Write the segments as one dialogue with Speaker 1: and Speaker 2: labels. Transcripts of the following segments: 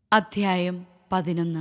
Speaker 1: അധ്യായം പതിനൊന്ന്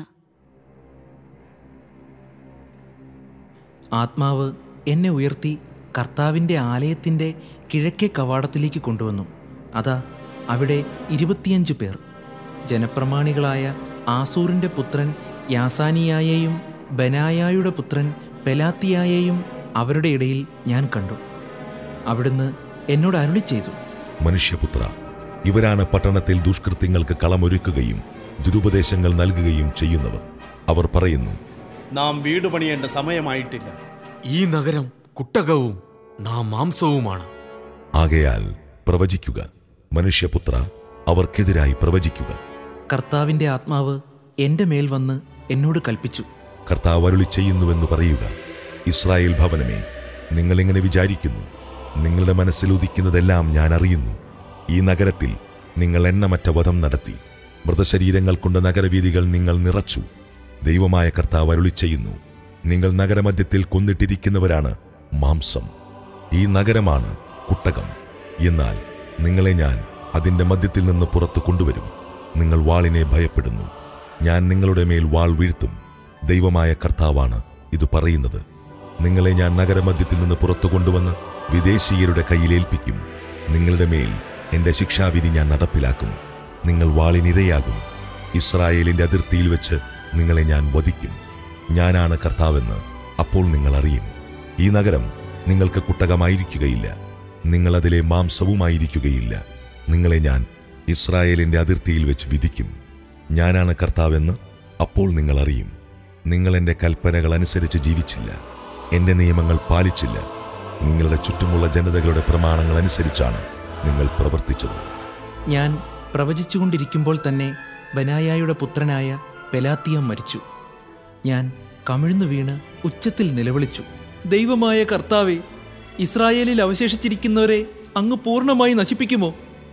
Speaker 2: ആത്മാവ് എന്നെ ഉയർത്തി കർത്താവിൻ്റെ ആലയത്തിൻ്റെ കിഴക്കേ കവാടത്തിലേക്ക് കൊണ്ടുവന്നു അതാ അവിടെ ഇരുപത്തിയഞ്ച് പേർ ജനപ്രമാണികളായ ആസൂറിൻ്റെ പുത്രൻ യാസാനിയായെയും ബനായായുടെ പുത്രൻ പെലാത്തിയായെയും അവരുടെ ഇടയിൽ ഞാൻ കണ്ടു അവിടുന്ന് എന്നോട് അരുളി ചെയ്തു
Speaker 3: മനുഷ്യപുത്ര ഇവരാണ് പട്ടണത്തിൽ ദുഷ്കൃത്യങ്ങൾക്ക് കളമൊരുക്കുകയും ദുരുപദേശങ്ങൾ നൽകുകയും ചെയ്യുന്നവർ അവർ പറയുന്നു
Speaker 4: നാം വീട് പണിയേണ്ട സമയമായിട്ടില്ല
Speaker 5: ഈ നഗരം കുട്ടകവും നാം മാംസവുമാണ്
Speaker 3: ആകയാൽ പ്രവചിക്കുക മനുഷ്യപുത്ര അവർക്കെതിരായി പ്രവചിക്കുക
Speaker 2: കർത്താവിൻ്റെ ആത്മാവ് എൻ്റെ മേൽ വന്ന് എന്നോട് കൽപ്പിച്ചു
Speaker 3: കർത്താവ് അരുളി ചെയ്യുന്നുവെന്ന് പറയുക ഇസ്രായേൽ ഭവനമേ നിങ്ങളിങ്ങനെ വിചാരിക്കുന്നു നിങ്ങളുടെ മനസ്സിൽ ഉദിക്കുന്നതെല്ലാം ഞാൻ അറിയുന്നു ഈ നഗരത്തിൽ നിങ്ങൾ എണ്ണമറ്റ വധം നടത്തി മൃതശരീരങ്ങൾ കൊണ്ട് നഗരവീഥികൾ നിങ്ങൾ നിറച്ചു ദൈവമായ കർത്താവ് അരുളി ചെയ്യുന്നു നിങ്ങൾ നഗരമധ്യത്തിൽ കൊന്നിട്ടിരിക്കുന്നവരാണ് മാംസം ഈ നഗരമാണ് കുട്ടകം എന്നാൽ നിങ്ങളെ ഞാൻ അതിന്റെ മധ്യത്തിൽ നിന്ന് പുറത്തു കൊണ്ടുവരും നിങ്ങൾ വാളിനെ ഭയപ്പെടുന്നു ഞാൻ നിങ്ങളുടെ മേൽ വാൾ വീഴ്ത്തും ദൈവമായ കർത്താവാണ് ഇത് പറയുന്നത് നിങ്ങളെ ഞാൻ നഗരമധ്യത്തിൽ നിന്ന് പുറത്തു കൊണ്ടുവന്ന് വിദേശീയരുടെ കയ്യിലേൽപ്പിക്കും നിങ്ങളുടെ മേൽ എന്റെ ശിക്ഷാവിധി ഞാൻ നടപ്പിലാക്കും നിങ്ങൾ വാളിനിരയാകും ഇസ്രായേലിന്റെ അതിർത്തിയിൽ വെച്ച് നിങ്ങളെ ഞാൻ വധിക്കും ഞാനാണ് കർത്താവെന്ന് അപ്പോൾ നിങ്ങൾ അറിയും ഈ നഗരം നിങ്ങൾക്ക് കുട്ടകമായിരിക്കുകയില്ല നിങ്ങൾ അതിലെ മാംസവുമായിരിക്കുകയില്ല നിങ്ങളെ ഞാൻ ഇസ്രായേലിന്റെ അതിർത്തിയിൽ വെച്ച് വിധിക്കും ഞാനാണ് കർത്താവെന്ന് അപ്പോൾ നിങ്ങൾ അറിയും നിങ്ങൾ എന്റെ കൽപ്പനകൾ അനുസരിച്ച് ജീവിച്ചില്ല എന്റെ നിയമങ്ങൾ പാലിച്ചില്ല നിങ്ങളുടെ ചുറ്റുമുള്ള ജനതകളുടെ പ്രമാണങ്ങൾ അനുസരിച്ചാണ് നിങ്ങൾ പ്രവർത്തിച്ചത്
Speaker 2: ഞാൻ പ്രവചിച്ചുകൊണ്ടിരിക്കുമ്പോൾ തന്നെ ബനായായുടെ പുത്രനായ പെലാത്തിയം മരിച്ചു ഞാൻ കമിഴ്ന്നു വീണ് ഉച്ചത്തിൽ നിലവിളിച്ചു ദൈവമായ കർത്താവെ ഇസ്രായേലിൽ അവശേഷിച്ചിരിക്കുന്നവരെ അങ്ങ് പൂർണ്ണമായി നശിപ്പിക്കുമോ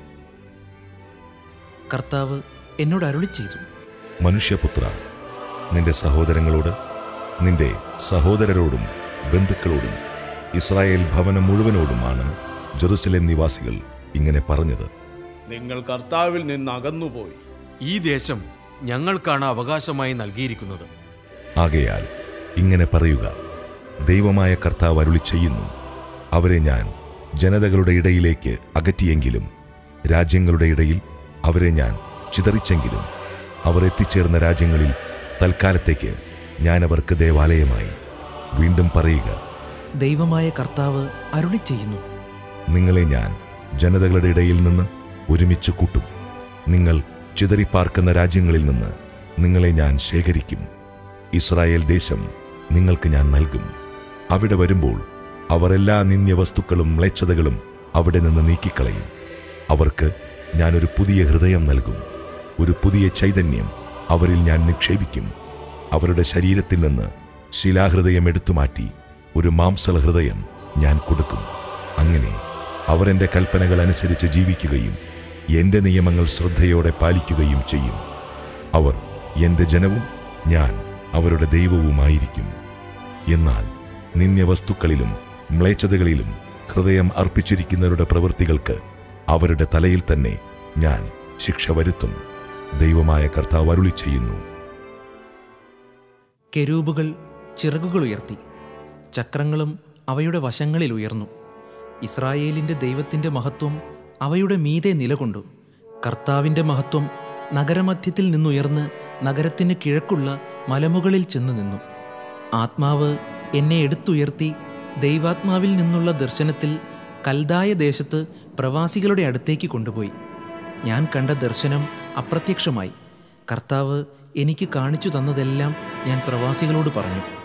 Speaker 2: കർത്താവ് എന്നോട് അരുളി ചെയ്തു
Speaker 3: മനുഷ്യപുത്ര നിന്റെ സഹോദരങ്ങളോട് നിന്റെ സഹോദരരോടും ബന്ധുക്കളോടും ഇസ്രായേൽ ഭവനം മുഴുവനോടുമാണ് ജെറുസലേം നിവാസികൾ ഇങ്ങനെ പറഞ്ഞത്
Speaker 4: നിങ്ങൾ കർത്താവിൽ നിന്ന് അകന്നുപോയി
Speaker 5: ഈ ദേശം ഞങ്ങൾക്കാണ് അവകാശമായി നൽകിയിരിക്കുന്നത്
Speaker 3: ആകയാൽ ഇങ്ങനെ പറയുക ദൈവമായ കർത്താവ് അരുളി ചെയ്യുന്നു അവരെ ഞാൻ ജനതകളുടെ ഇടയിലേക്ക് അകറ്റിയെങ്കിലും രാജ്യങ്ങളുടെ ഇടയിൽ അവരെ ഞാൻ ചിതറിച്ചെങ്കിലും അവർ എത്തിച്ചേർന്ന രാജ്യങ്ങളിൽ തൽക്കാലത്തേക്ക് ഞാൻ അവർക്ക് ദേവാലയമായി വീണ്ടും പറയുക
Speaker 2: ദൈവമായ കർത്താവ് അരുളി ചെയ്യുന്നു
Speaker 3: നിങ്ങളെ ഞാൻ ജനതകളുടെ ഇടയിൽ നിന്ന് ഒരുമിച്ച് കൂട്ടും നിങ്ങൾ ചിതറിപ്പാർക്കുന്ന രാജ്യങ്ങളിൽ നിന്ന് നിങ്ങളെ ഞാൻ ശേഖരിക്കും ഇസ്രായേൽ ദേശം നിങ്ങൾക്ക് ഞാൻ നൽകും അവിടെ വരുമ്പോൾ അവർ എല്ലാ നിന്ദ്യവസ്തുക്കളും മ്ലേച്ഛതകളും അവിടെ നിന്ന് നീക്കിക്കളയും അവർക്ക് ഞാനൊരു പുതിയ ഹൃദയം നൽകും ഒരു പുതിയ ചൈതന്യം അവരിൽ ഞാൻ നിക്ഷേപിക്കും അവരുടെ ശരീരത്തിൽ നിന്ന് ശിലാഹൃദയം എടുത്തുമാറ്റി ഒരു മാംസള ഹൃദയം ഞാൻ കൊടുക്കും അങ്ങനെ അവർ എൻ്റെ കൽപ്പനകൾ അനുസരിച്ച് ജീവിക്കുകയും എൻ്റെ നിയമങ്ങൾ ശ്രദ്ധയോടെ പാലിക്കുകയും ചെയ്യും അവർ എൻ്റെ ജനവും ഞാൻ അവരുടെ ദൈവവുമായിരിക്കും എന്നാൽ നിന്ദ്യവസ്തുക്കളിലും മ്ലേച്ഛതകളിലും ഹൃദയം അർപ്പിച്ചിരിക്കുന്നവരുടെ പ്രവൃത്തികൾക്ക് അവരുടെ തലയിൽ തന്നെ ഞാൻ ശിക്ഷ വരുത്തും ദൈവമായ കർത്താവ് അരുളി ചെയ്യുന്നു
Speaker 2: കെരൂബുകൾ ചിറകുകൾ ഉയർത്തി ചക്രങ്ങളും അവയുടെ വശങ്ങളിൽ ഉയർന്നു ഇസ്രായേലിൻ്റെ ദൈവത്തിൻ്റെ മഹത്വം അവയുടെ മീതെ നിലകൊണ്ടു കർത്താവിൻ്റെ മഹത്വം നഗരമധ്യത്തിൽ നിന്നുയർന്ന് നഗരത്തിന് കിഴക്കുള്ള മലമുകളിൽ ചെന്നു നിന്നു ആത്മാവ് എന്നെ എടുത്തുയർത്തി ദൈവാത്മാവിൽ നിന്നുള്ള ദർശനത്തിൽ കൽദായ ദേശത്ത് പ്രവാസികളുടെ അടുത്തേക്ക് കൊണ്ടുപോയി ഞാൻ കണ്ട ദർശനം അപ്രത്യക്ഷമായി കർത്താവ് എനിക്ക് കാണിച്ചു തന്നതെല്ലാം ഞാൻ പ്രവാസികളോട് പറഞ്ഞു